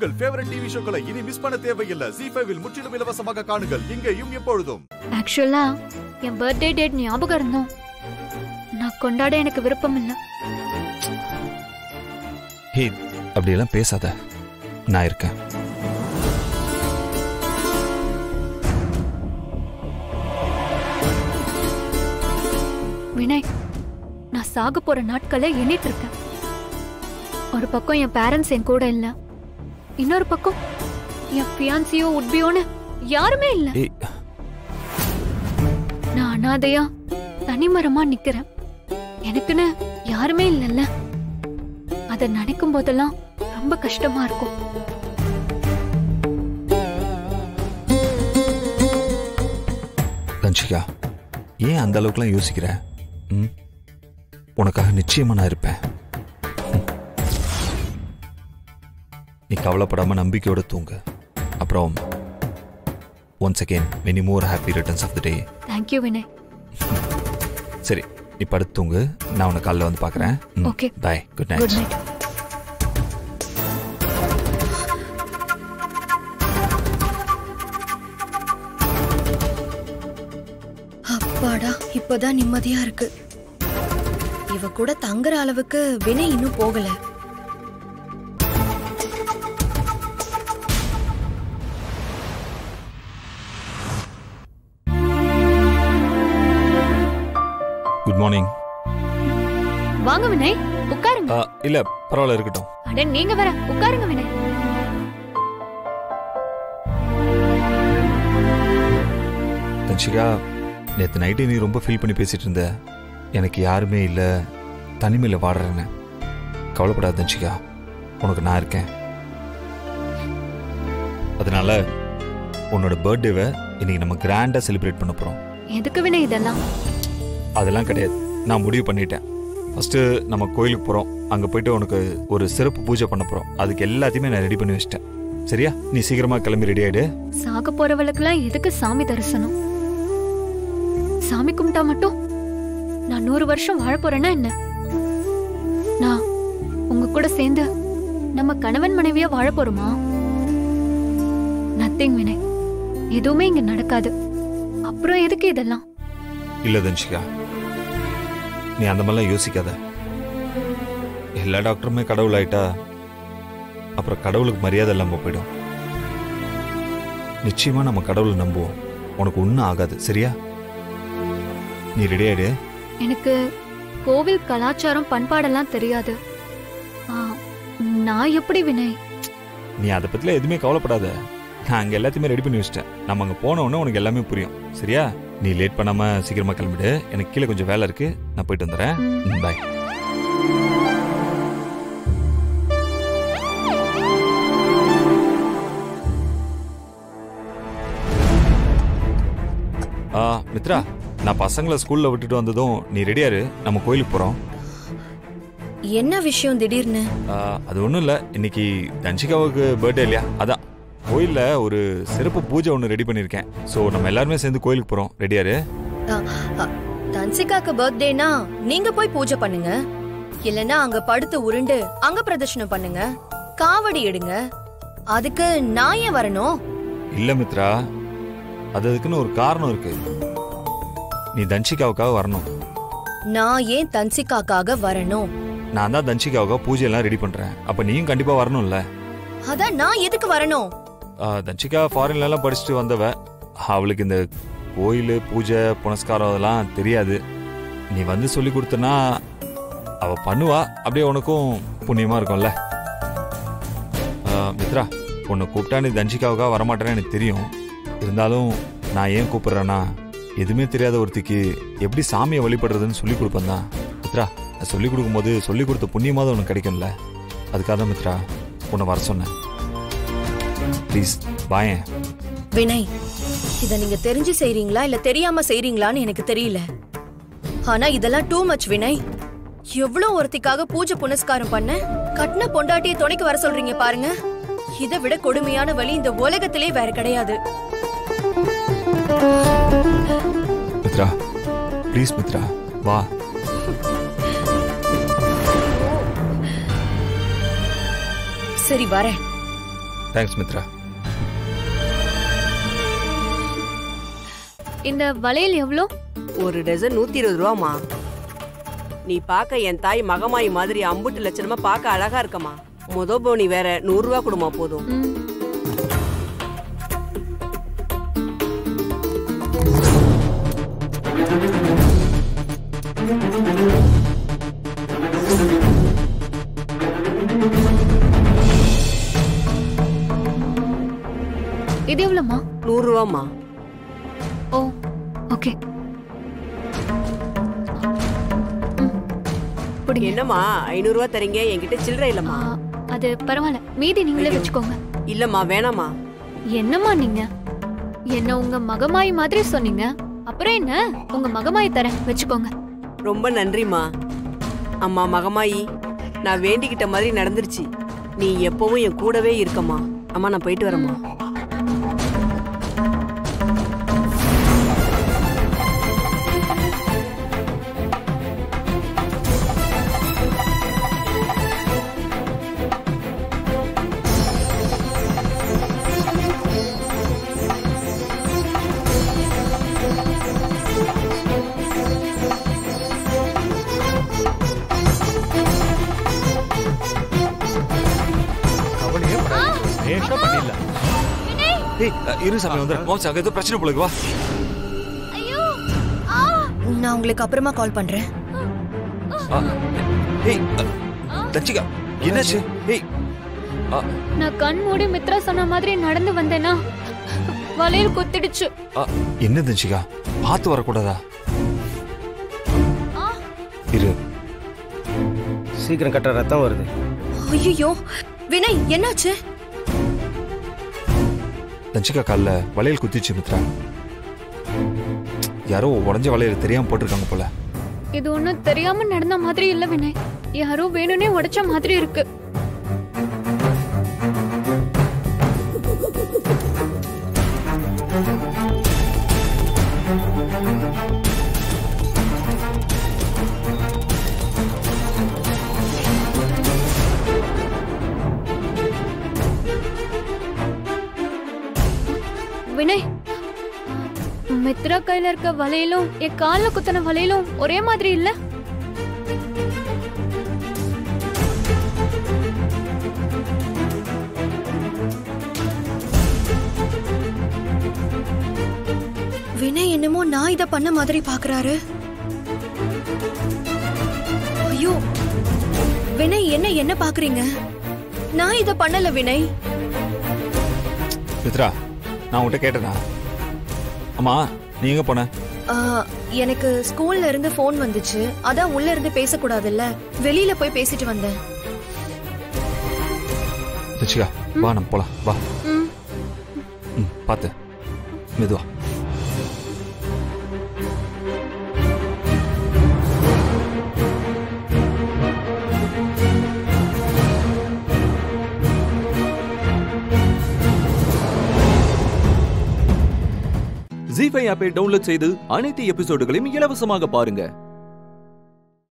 உங்கள் favourite TV ஷோக்களை இனி miss பண்ண தேவையில்லை ஜி ஃபைவில் முற்றிலும் இலவசமாக காணுங்கள் இங்கேயும் எப்பொழுதும் ஆக்சுவலா என் பர்த்டே டேட் ஞாபகம் இருந்தோம் நான் கொண்டாட எனக்கு விருப்பம் இல்லை ஹே அப்படியெல்லாம் பேசாத நான் இருக்கேன் வினய் நான் சாக போற நாட்களை எண்ணிட்டு இருக்கேன் ஒரு பக்கம் என் பேரண்ட்ஸ் என் கூட இல்ல இன்னொரு பக்கம் என் ஃபியான்சியோ உட்பியோன்னு யாருமே இல்ல ஏய் நான் அனாதையா தனிமரமா நிக்கிறேன் எனக்குன்னு யாருமே இல்லைல்ல அதை நினைக்கும் போதெல்லாம் ரொம்ப கஷ்டமா இருக்கும் தன்ஷிகா ஏன் அந்த அளவுக்குலாம் யோசிக்கிற ம் உனக்காக நிச்சயமா நான் இருப்பேன் ம். நீ கவலைப்படாம நம்பிக்கையோட தூங்கு அப்புறம் once again many more happy returns of the day thank you Vinay சரி நீ படுத்து தூங்கு நான் உன்னை காலைல வந்து பார்க்குறேன் Okay. Bye good night good night அப்பாடா இப்பதான் நிம்மதியா இருக்கு இவ கூட தங்குற அளவுக்கு வினை இன்னும் போகல குட் மார்னிங் வாங்க வினய் உட்காருங்க இல்ல பரவாயில்ல இருக்கட்டும் அட நீங்க வர உட்காருங்க வினய் தன்ஷிகா நேற்று நைட்டு நீ ரொம்ப ஃபீல் பண்ணி பேசிட்டு இருந்த எனக்கு யாருமே இல்லை தனிமையில் வாடுறேன்னு கவலைப்படாத தன்ஷிகா உனக்கு நான் இருக்கேன் அதனால உன்னோட பர்த்டேவை இன்னைக்கு நம்ம கிராண்டாக செலிப்ரேட் பண்ண போகிறோம் எதுக்கு வினய் இதெல்லாம் அதெல்லாம் கிடையாது நான் முடிவு பண்ணிட்டேன் ஃபர்ஸ்ட் நம்ம கோயிலுக்கு போகிறோம் அங்கே போயிட்டு உனக்கு ஒரு சிறப்பு பூஜை பண்ண போகிறோம் அதுக்கு எல்லாத்தையுமே நான் ரெடி பண்ணி வச்சிட்டேன் சரியா நீ சீக்கிரமா கிளம்பி ரெடி ஆயிடு சாக போறவளுக்கெல்லாம் எதுக்கு சாமி தரிசனம் சாமி கும்பிட்டா மட்டும் நான் நூறு வருஷம் வாழ போறேன்னா என்ன நான் உங்க கூட சேர்ந்து நம்ம கணவன் மனைவியா வாழ போறோமா நத்திங் வினய் எதுவுமே இங்க நடக்காது அப்புறம் எதுக்கு இதெல்லாம் இல்ல தன்ஷிகா நீ அந்த மாதிரிலாம் யோசிக்காத எல்லா டாக்டருமே கடவுள் ஆயிட்டா அப்புறம் கடவுளுக்கு மரியாதை இல்லாம போயிடும் நிச்சயமா நம்ம கடவுளை நம்புவோம் உனக்கு ஒன்றும் ஆகாது சரியா நீ ரெடி ஆயிடு எனக்கு கோவில் கலாச்சாரம் பண்பாடெல்லாம் தெரியாது ஆ, நான் எப்படி வினய் நீ அதை பத்தில எதுவுமே கவலைப்படாத நான் அங்க எல்லாத்தையுமே ரெடி பண்ணி வச்சிட்டேன் நம்ம அங்க போன உடனே உனக்கு எல்லாமே புரியும் சரியா நீ லேட் பண்ணாம சீக்கிரமா கிளம்பிடு எனக்கு கீழே கொஞ்சம் வேலை இருக்கு நான் போயிட்டு வந்துடுறேன் பாய் ஆ மித்ரா நான் பசங்களை ஸ்கூல்ல விட்டுட்டு வந்ததும் நீ ரெடியாரு நம்ம கோயிலுக்கு போறோம் என்ன விஷயம் திடீர்னு ஆ, அது ஒன்றும் இல்லை இன்னைக்கு தன்ஷிகாவுக்கு பர்த்டே இல்லையா அதான் கோயிலில் ஒரு சிறப்பு பூஜை ஒன்று ரெடி பண்ணியிருக்கேன் ஸோ நம்ம எல்லாருமே சேர்ந்து கோயிலுக்கு போகிறோம் ரெடியாரு அ, அ, தன்சிகாக்கு பர்த்டேனா நீங்க போய் பூஜை பண்ணுங்க இல்லனா அங்க படுத்து உருண்டு அங்க பிரதர்ஷனம் பண்ணுங்க காவடி எடுங்க அதுக்கு நான் ஏன் வரணும் இல்லை மித்ரா அது அதுக்குன்னு ஒரு காரணம் இருக்கு நீ தன்ஷிகாவுக்காக வரணும் நான் ஏன் தன்சிகாக்காக வரணும் நான் தான் தன்ஷிகாவுக்காக பூஜையெல்லாம் ரெடி பண்ணுறேன் அப்போ நீயும் கண்டிப்பாக வரணும்ல அதான் நான் எதுக்கு வரணும் ஆ, தன்ஷிகா ஃபாரின்லலாம் படிச்சுட்டு வந்தவ அவளுக்கு இந்த கோயில் பூஜை புனஸ்காரம் அதெல்லாம் தெரியாது நீ வந்து சொல்லி கொடுத்தனா அவ பண்ணுவா அப்படியே உனக்கும் புண்ணியமா இருக்கும்ல ஆ, மித்ரா உன்னை கூப்பிட்டா நீ தன்ஷிகாவுக்காக வரமாட்டேன்னு எனக்கு தெரியும் இருந்தாலும் நான் ஏன் கூப்பிடுறேன்னா எதுவுமே தெரியாத ஒருத்திக்கு எப்படி சாமியை வழிபடுறதுன்னு சொல்லி கொடுப்பேன் தான் மித்ரா நான் சொல்லி கொடுக்கும்போது சொல்லி கொடுத்த புண்ணியமாவது உனக்கு கிடைக்கும்ல அதுக்காக தான் மித்ரா உன்னை வர சொன்னேன் ப்ளீஸ் பாயேன் வினய் இத நீங்க தெரிஞ்சு செய்றீங்களா இல்ல தெரியாம செய்றீங்களான்னு எனக்கு தெரியல ஆனா இதெல்லாம் டூ மச் வினய் எவ்வளவு ஒருத்திக்காக பூஜை புனஸ்காரம் பண்ண கட்டின பொண்டாட்டிய துணைக்கு வர சொல்றீங்க பாருங்க இதை விட கொடுமையான வழி இந்த உலகத்திலே வேற கிடையாது மித்ரா ப்ளீஸ் மித்ரா வா சரி வரேன் தேங்க்ஸ் மித்ரா இந்த வளையல் எவ்வளோ ஒரு டசன் நூத்தி இருபது ரூபாமா நீ பார்க்க என் தாய் மகமாயி மாதிரி அம்புட்டு லட்சணமா பார்க்க அழகா இருக்கமா முத போனி வேற நூறு ரூபா கொடுமா போதும் ம் இது எவ்வளோம்மா நூறு ரூபாமா ஓ ஓகே பிடிங்க என்னம்மா ஐநூறு ரூபா தரீங்க என்கிட்ட சில்லறை ஆ, இல்லம்மா அது பரவாயில்ல மீதி நீங்களே ஐயோ. வச்சுக்கோங்க இல்லம்மா வேணாமா என்னம்மா நீங்க என்ன உங்க மகமாய் மாதிரி சொன்னீங்க அப்புறம் என்ன உங்க மகமாய் தரேன் வச்சுக்கோங்க ரொம்ப நன்றிம்மா அம்மா மகமாயி நான் வேண்டிக்கிட்ட மாதிரி நடந்துருச்சு நீ எப்பவும் என் கூடவே இருக்கம்மா அம்மா நான் போயிட்டு வரேம்மா கவலையே படாதீங்க. லேசா பண்ணிடலாம் ஏய் அ, இரு சாமி வந்து மோச்சு அங்க ஏதோ பிரச்சனை போல இருக்கு, வா நான் உங்களுக்கு அப்புறமா கால் பண்றேன் ஆ, ஏய் அ, தச்சிகா என்னாச்சு ஏய் ஆ, நான் கண் மூடி மித்ரா சொன்ன மாதிரி நடந்து வந்தேனா வளையல் குத்திடுச்சு ஆ, என்ன தஞ்சிகா பார்த்து வரக்கூடாதா இரு சீக்கிரம் கட்ட ரத்தம் வருது ஐயோ வினய் என்னாச்சு தஞ்சிகா கால்ல வளையல் குத்திச்சு மித்ரா யாரோ உடஞ்ச வளையல் தெரியாம போட்டிருக்காங்க போல இது ஒண்ணும் தெரியாம நடந்த மாதிரி இல்ல வினய் யாரோ வேணும்னே உடைச்ச மாதிரி இருக்கு வினய் மித்ரா கையில இருக்க வளையலும் என் கால்ல குத்தின வளையலும் ஒரே மாதிரி இல்ல வினய் என்னமோ நான் இத பண்ண மாதிரி பாக்குறாரு ஐயோ வினய் என்ன என்ன பாக்குறீங்க நான் இத பண்ணல வினய் மித்ரா நான் உன்கிட்ட கேட்டேனா அம்மா நீ எங்க போன ஆ, எனக்கு ஸ்கூல்ல இருந்து ஃபோன் வந்துச்சு அதான் உள்ள இருந்து பேசக்கூடாதுல்ல வெளியில போய் பேசிட்டு வந்தேன் தச்சிகா வா நம்ம போலாம் வா ம் ம் பார்த்து மெதுவா ஜி ஃபைவ் ஆப்பை டவுன்லோட் செய்து அனைத்து எபிசோடுகளையும் இலவசமாக பாருங்க